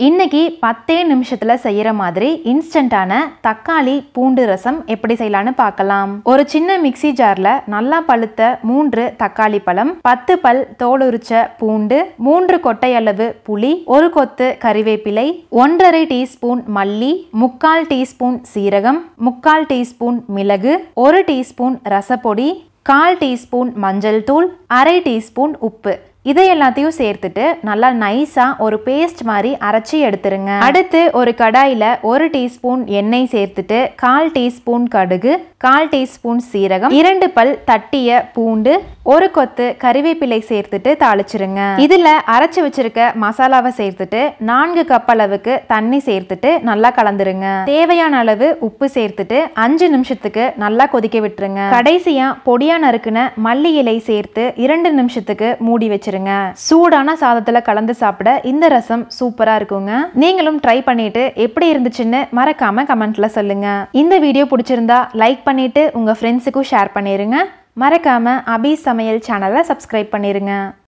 இன்னைக்கு பத்தே நிமிஷத்துல செய்யற மாதிரி இன்ஸ்டன்டான தக்காளி பூண்டு ரசம் எப்படி செய்யலாம்னு பார்க்கலாம் ஒரு சின்ன மிக்ஸி ஜார்ல நல்லா பழுத்த மூன்று தக்காளி பழம் பத்து பல் தோல் உரிச்ச பூண்டு மூன்று கொட்டை அளவு புளி ஒரு கொத்து கறிவேப்பிலை ஒன்றரை டீஸ்பூன் மல்லி முக்கால் டீஸ்பூன் சீரகம் முக்கால் டீஸ்பூன் மிளகு ஒரு டீஸ்பூன் ரசப்பொடி கால் டீஸ்பூன் மஞ்சள் தூள் அரை டீஸ்பூன் உப்பு இதை எல்லாத்தையும் சேர்த்துட்டு நல்லா நைஸா ஒரு பேஸ்ட் மாதிரி அரைச்சி எடுத்துருங்க அடுத்து ஒரு கடாயில ஒரு டீஸ்பூன் எண்ணெய் சேர்த்துட்டு கால் டீஸ்பூன் கடுகு கால் டீஸ்பூன் சீரகம் இரண்டு பல் தட்டிய பூண்டு ஒரு கொத்து கறிவேப்பிலை சேர்த்துட்டு தாளிச்சிருங்க இதுல அரைச்சு வச்சிருக்க மசாலாவை சேர்த்துட்டு நான்கு கப் அளவுக்கு தண்ணி சேர்த்துட்டு நல்லா கலந்துருங்க தேவையான அளவு உப்பு சேர்த்துட்டு அஞ்சு நிமிஷத்துக்கு நல்லா கொதிக்க விட்டுருங்க கடைசியா பொடியா நறுக்குன மல்லி இலை சேர்த்து இரண்டு நிமிஷத்துக்கு மூடி வச்சிருங்க சூடான சாதத்துல கலந்து சாப்பிட இந்த ரசம் சூப்பரா இருக்குங்க நீங்களும் ட்ரை பண்ணிட்டு எப்படி இருந்துச்சுன்னு மறக்காம கமெண்ட்ல சொல்லுங்க இந்த வீடியோ பிடிச்சிருந்தா லைக் பண்ணிட்டு உங்க ஃப்ரெண்ட்ஸுக்கும் ஷேர் பண்ணிருங்க மறக்காம அபி சமையல் சேனலை சப்ஸ்கிரைப் பண்ணிருங்க